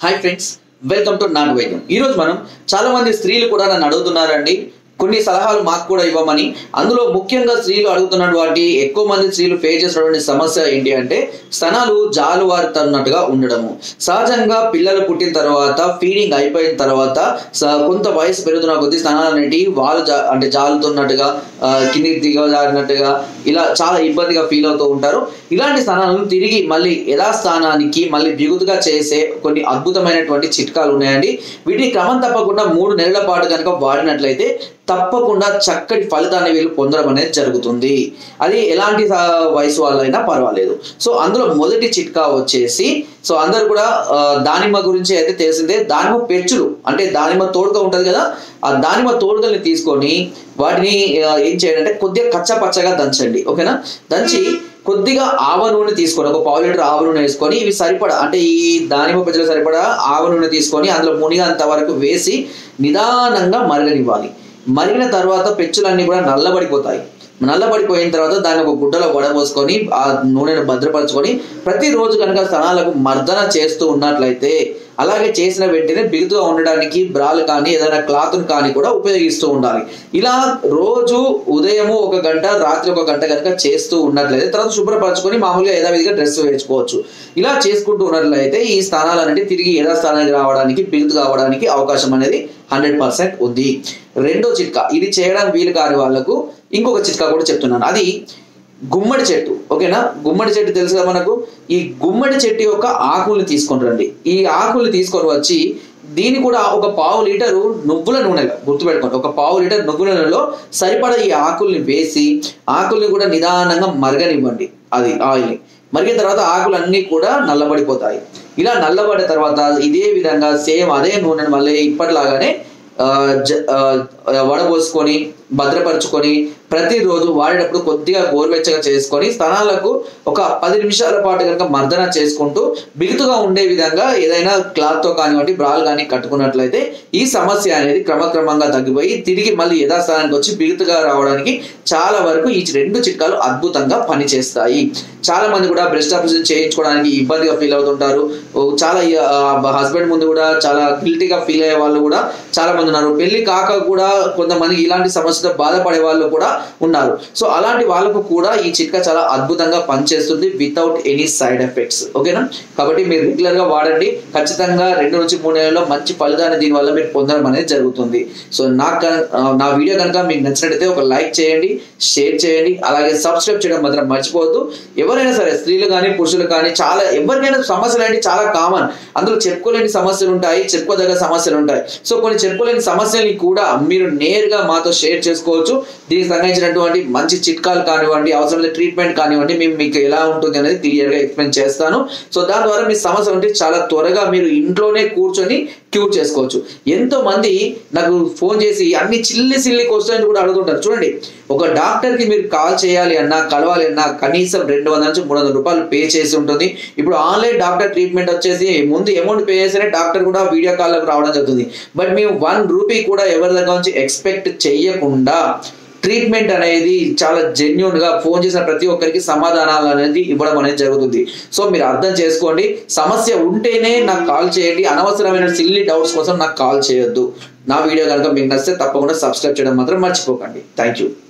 hi friends welcome to నాటు వైద్యం ఈరోజు మనం చాలా మంది స్త్రీలు కూడా నన్ను అడుగుతున్నారండి కొన్ని సలహాలు మాకు కూడా ఇవ్వమని అందులో ముఖ్యంగా స్త్రీలు అడుగుతున్నటువంటి ఎక్కువ మంది స్త్రీలు ఫేస్ చేసినటువంటి సమస్య ఏంటి అంటే స్తనాలు జాలు వారుతున్నట్టుగా ఉండడము సహజంగా పిల్లలు పుట్టిన తర్వాత ఫీడింగ్ అయిపోయిన తర్వాత స- కొంత వయసు పెరుగుతున్న కొద్దీ స్తనాలు అనేటివి వాళ్ళు జా అంటే జాలుతున్నట్టుగా ఆ, కిందికి దిగజారినట్టుగా ఇలా చాలా ఇబ్బందిగా ఫీల్ అవుతూ ఉంటారు ఇలాంటి స్థానాలను తిరిగి మళ్ళీ యథాస్థానానికి మళ్ళీ బిగుతుగా చేసే కొన్ని అద్భుతమైనటువంటి చిట్కాలు ఉన్నాయండి వీటిని క్రమం తప్పకుండా మూడు నెలల పాటు కనుక వాడినట్లయితే తప్పకుండా చక్కటి ఫలితాన్ని వీళ్ళు పొందడం అనేది జరుగుతుంది అది ఎలాంటి స- వయసు వాళ్ళైనా పర్వాలేదు సో అందులో మొదటి చిట్కా వచ్చేసి సో అందరు కూడా ఆ, దానిమ్మ గురించి అయితే తెలిసిందే దానిమ్మ పెచ్చులు అంటే దానిమ్మ తోడుగా ఉంటుంది కదా ఆ దానిమ్మ తోడుగల్ని తీసుకొని వాటిని ఆ, ఏం చేయండి అంటే కొద్దిగా కచ్చా పచ్చగా దంచండి ఓకేనా దంచి కొద్దిగా ఆవ నూనె తీసుకొని ఒక పావు లీటర్ ఆవ నూనె వేసుకొని ఇవి సరిపడా అంటే ఈ దానిమ్మ పెద్దలు సరిపడా ఆవ నూనె తీసుకొని అందులో మునిగంత వరకు వేసి నిదానంగా మరగనివ్వాలి మరిగిన తర్వాత పెచ్చులన్నీ కూడా నల్లబడిపోతాయి నల్లబడిపోయిన తర్వాత దాన్ని ఒక గుడ్డలో వడబోసుకొని ఆ నూనెను భద్రపరచుకొని ప్రతిరోజు కనుక స్తనాలకు మర్దన చేస్తూ ఉన్నట్లయితే అలాగే చేసిన వెంటనే బిగుతుగా ఉండడానికి బ్రాలు కానీ ఏదైనా క్లాత్ను కానీ కూడా ఉపయోగిస్తూ ఉండాలి ఇలా రోజు ఉదయము ఒక గంట రాత్రి ఒక గంట కనుక చేస్తూ ఉన్నట్లయితే తర్వాత శుభ్రపరచుకొని మామూలుగా యథావిధిగా డ్రెస్ వేసుకోవచ్చు ఇలా చేసుకుంటూ ఉన్నట్లయితే ఈ స్థానాలు అనేవి తిరిగి యథాస్థానానికి రావడానికి బిగుతు కావడానికి అవకాశం అనేది హండ్రెడ్ పర్సెంట్ ఉంది రెండో చిట్కా ఇది చేయడానికి వీలు కాని వాళ్ళకు ఇంకొక చిట్కా కూడా చెప్తున్నాను అది గుమ్మడి చెట్టు ఓకేనా గుమ్మడి చెట్టు తెలుసు కదా మనకు ఈ గుమ్మడి చెట్టు యొక్క ఆకుల్ని తీసుకొని రండి ఈ ఆకుల్ని తీసుకొని వచ్చి దీన్ని కూడా ఒక పావు లీటరు నువ్వుల నూనెలో గుర్తుపెట్టుకోండి ఒక పావు లీటర్ నువ్వుల నూనెలో సరిపడా ఈ ఆకుల్ని వేసి ఆకుల్ని కూడా నిదానంగా మరగనివ్వండి అది ఆయిల్ని మరిగిన తర్వాత ఆకులు అన్నీ కూడా నల్లబడిపోతాయి ఇలా నల్లబడిన తర్వాత ఇదే విధంగా సేమ్ అదే నూనెను మళ్ళీ ఇప్పటిలాగానే ఆ, జ- ఆ, వడబోసుకొని భద్రపరచుకొని ప్రతిరోజు వాడేటప్పుడు కొద్దిగా గోరువెచ్చగా చేసుకొని స్తనాలకు ఒక పది నిమిషాల పాటు కనుక మర్దన చేసుకుంటూ బిగుతుగా ఉండే విధంగా ఏదైనా క్లాత్ తో కానివ్వండి బ్రాల్ కానీ కట్టుకున్నట్లయితే ఈ సమస్య అనేది క్రమక్రమంగా తగ్గిపోయి తిరిగి మళ్ళీ యథాస్థానానికి వచ్చి బిగుతుగా రావడానికి చాలా వరకు ఈ రెండు చిట్కాలు అద్భుతంగా పనిచేస్తాయి చాలా మంది కూడా బ్రెస్ట్ ఆపరేషన్ చేయించుకోవడానికి ఇబ్బందిగా ఫీల్ అవుతుంటారు ఓ చాలా హస్బెండ్ ముందు కూడా చాలా గిల్టీగా ఫీల్ అయ్యే వాళ్ళు కూడా చాలా మంది ఉన్నారు పెళ్లి కాక కూడా కొంతమంది ఇలాంటి సమస్యతో బాధపడే వాళ్ళు కూడా ఉన్నారు సో అలాంటి వాళ్ళకు కూడా ఈ చిట్కా చాలా అద్భుతంగా పనిచేస్తుంది వితౌట్ ఎనీ సైడ్ ఎఫెక్ట్స్ ఓకేనా కాబట్టి మీరు రెగ్యులర్ గా వాడండి ఖచ్చితంగా రెండు నుంచి మూడు నెలల్లో మంచి ఫలితాన్ని దీనివల్ల మీరు పొందడం అనేది జరుగుతుంది సో నాకు కన- ఆ, నా వీడియో కనుక మీకు నచ్చినట్టయితే ఒక లైక్ చేయండి షేర్ చేయండి అలాగే సబ్స్క్రైబ్ చేయడం మాత్రం మర్చిపోవద్దు ఎవరైనా సరే స్త్రీలు కానీ పురుషులు కానీ చాలా ఎవరికైనా సమస్యలు అంటే చాలా కామన్ అందులో చెప్పుకోలేని సమస్యలు ఉంటాయి చెప్పుకోదగ్గ సమస్యలు ఉంటాయి సో కొన్ని చెప్పుకోలేని సమస్యల్ని కూడా మీరు నేరుగా మాతో షేర్ చేసుకోవచ్చు దీనికి సంబంధించినటువంటి మంచి చిట్కాలు కానివ్వండి అవసరమైన ట్రీట్మెంట్ కానివ్వండి మేము మీకు ఎలా ఉంటుంది అనేది క్లియర్ గా ఎక్స్ప్లెయిన్ చేస్తాను సో దాని ద్వారా మీ సమస్య ఉంటే చాలా త్వరగా మీరు ఇంట్లోనే కూర్చొని క్యూర్ చేసుకోవచ్చు ఎంతో మంది నాకు ఫోన్ చేసి అన్ని చిల్లి సిల్లి క్వశ్చన్స్ కూడా అడుగుతుంటారు చూడండి ఒక డాక్టర్ కి మీరు కాల్ చేయాలి అన్నా కలవాలి అన్నా కనీసం రెండు వందల నుంచి మూడు వందల రూపాయలు పే చేసి ఉంటుంది ఇప్పుడు ఆన్లైన్ డాక్టర్ ట్రీట్మెంట్ వచ్చేసి ముందు అమౌంట్ పే చేస్తేనే డాక్టర్ కూడా వీడియో కాల్లోకి రావడం జరుగుతుంది బట్ మేము వన్ రూపీ కూడా ఎవరి దగ్గర నుంచి ఎక్స్పెక్ట్ చేయకుండా ట్రీట్మెంట్ అనేది చాలా జెన్యున్ గా ఫోన్ చేసిన ప్రతి ఒక్కరికి సమాధానాలు అనేది ఇవ్వడం అనేది జరుగుతుంది సో మీరు అర్థం చేసుకోండి సమస్య ఉంటేనే నాకు కాల్ చేయండి అనవసరమైన సిల్లీ డౌట్స్ కోసం నాకు కాల్ చేయొద్దు నా వీడియో కనుక మీకు నచ్చితే తప్పకుండా సబ్స్క్రైబ్ చేయడం మాత్రం మర్చిపోకండి థ్యాంక్ యూ